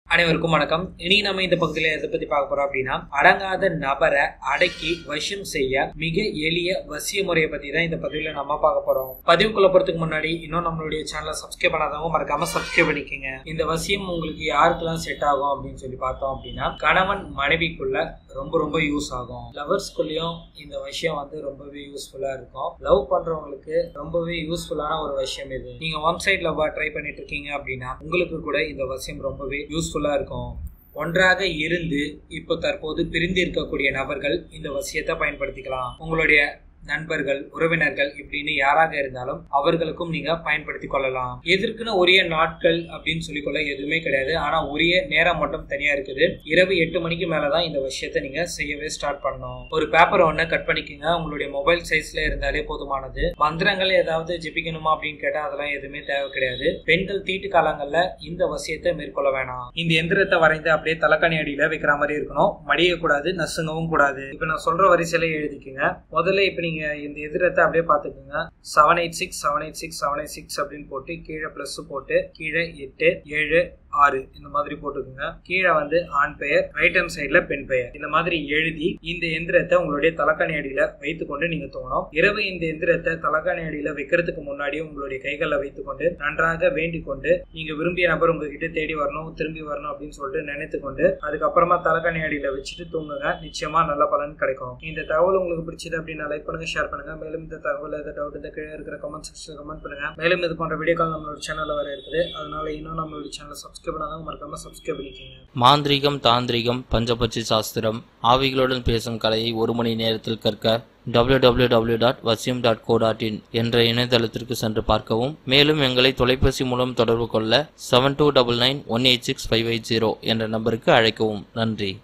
அனைவருக்கும் வணக்கம் இனி நம்ம இந்த பகுதியில் எதை பத்தி பார்க்க போறோம் அப்படின்னா அடங்காத நபரை அடக்கி வசியம் செய்ய மிக எளிய வசிய முறையை பத்தி தான் இந்த பதிவுல நம்ம பார்க்க போறோம் பதிவுக்குள்ள போறதுக்கு முன்னாடி இன்னும் நம்மளுடைய சேனலை சப்ஸ்கிரைப் பண்ணாதவங்க மறக்காம சப்ஸ்கிரைப் பண்ணிக்கோங்க இந்த வசியம் உங்களுக்கு யாருக்கெல்லாம் செட் ஆகும் அப்படின்னு சொல்லி பார்த்தோம் அப்படின்னா கணவன் மனைவிக்குள்ள ரொம்ப ரொம்ப யூஸ் ஆகும் லவர்ஸ்குள்ளேயும் இந்த விஷயம் வந்து ரொம்பவே யூஸ்ஃபுல்லா இருக்கும் லவ் பண்றவங்களுக்கு ரொம்பவே யூஸ்ஃபுல்லான ஒரு விஷயம் இது நீங்க ஒன் சைட் லவ் ட்ரை பண்ணிட்டு இருக்கீங்க அப்படின்னா உங்களுக்கு கூட இந்த விஷயம் ரொம்பவே யூஸ்ஃபுல்லா இருக்கும் ஒன்றாக இருந்து இப்போ தற்போது பிரிந்து இருக்கக்கூடிய நபர்கள் இந்த வசியத்தை பயன்படுத்திக்கலாம் உங்களுடைய நண்பர்கள் உறவினர்கள் இப்படின்னு யாராக இருந்தாலும் அவர்களுக்கும் நீங்க பயன்படுத்தி கொள்ளலாம் எதற்குன்னு உரிய நாட்கள் அப்படின்னு சொல்லிக்கொள்ள எதுவுமே கிடையாது ஆனா உரிய நேரம் மட்டும் தனியா இருக்குது இரவு எட்டு மணிக்கு மேலதான் இந்த விஷயத்தை நீங்க செய்யவே ஸ்டார்ட் பண்ணணும் ஒரு பேப்பர் ஒண்ணு கட் பண்ணிக்கோங்க உங்களுடைய மொபைல் சைஸ்ல இருந்தாலே போதுமானது மந்திரங்கள் ஏதாவது ஜெபிக்கணுமா அப்படின்னு கேட்டா அதெல்லாம் எதுவுமே தேவை கிடையாது பெண்கள் தீட்டு காலங்கள்ல இந்த வசியத்தை மேற்கொள்ள வேணாம் இந்த எந்திரத்தை வரைந்து அப்படியே தலைக்கணி அடியில வைக்கிற மாதிரி இருக்கணும் மடிய கூடாது நசுங்கவும் கூடாது இப்ப நான் சொல்ற வரிசையில எழுதிக்கங்க முதல்ல இப்ப நீங்க இந்த எதிரத்தை அப்படியே பாத்துக்கோங்க seven eight six seven eight six seven eight six அப்படின்னு போட்டு கீழே பிளஸ் போட்டு கீழே எட்டு ஏழு ஆறு இந்த மாதிரி போட்டுக்கோங்க கீழே வந்து ஆண் பெயர் ரைட் ஹேண்ட் சைட்ல பெண் பெயர் இந்த மாதிரி எழுதி இந்த எந்திரத்தை உங்களுடைய தலைக்காணி அடியில வைத்துக்கொண்டு நீங்க தோணும் இரவு இந்த எந்திரத்தை தலைக்காணி அடியில வைக்கிறதுக்கு முன்னாடி உங்களுடைய கைகளில் வைத்துக்கொண்டு நன்றாக வேண்டிக் கொண்டு நீங்க விரும்பிய நபர் உங்ககிட்ட தேடி வரணும் திரும்பி வரணும் அப்படின்னு சொல்லிட்டு நினைத்து கொண்டு அதுக்கப்புறமா தலைக்காணி அடியில வச்சுட்டு தூங்குங்க நிச்சயமா நல்ல பலன் கிடைக்கும் இந்த தகவல் உங்களுக்கு பிடிச்சது அப்படின்னா லைக் பண்ணுங்க ஷேர் பண்ணுங்க மேலும் இந்த தகவல் எதாவது டவுட் இந்த கீழே இருக்கிற கமெண்ட் செக்ஷன் கமெண்ட் பண்ணுங்க மேலும் இது போன்ற வீடியோக்கள் நம்மளோட சேனல்ல வர இருக்குது அதனால இன்னும் நம்மளோட சேனலை சப்ஸ்கிரைப் பண்ணாதான் மறக்காம சப்ஸ்கிரைப் பண்ணிக்கோங்க மாந்திரீகம் தாந்திரிகம் பஞ்சபட்சி சாஸ்திரம் ஆவிகளுடன் பேசும் கலையை ஒரு மணி நேரத்தில் கற்க www.vasyam.co.in டாட் வசியம் டாட் கோ டாட் இன் என்ற இணையதளத்திற்கு சென்று பார்க்கவும் மேலும் எங்களை தொலைபேசி மூலம் தொடர்பு கொள்ள seven two double nine one eight six five eight zero என்ற நம்பருக்கு அழைக்கவும் நன்றி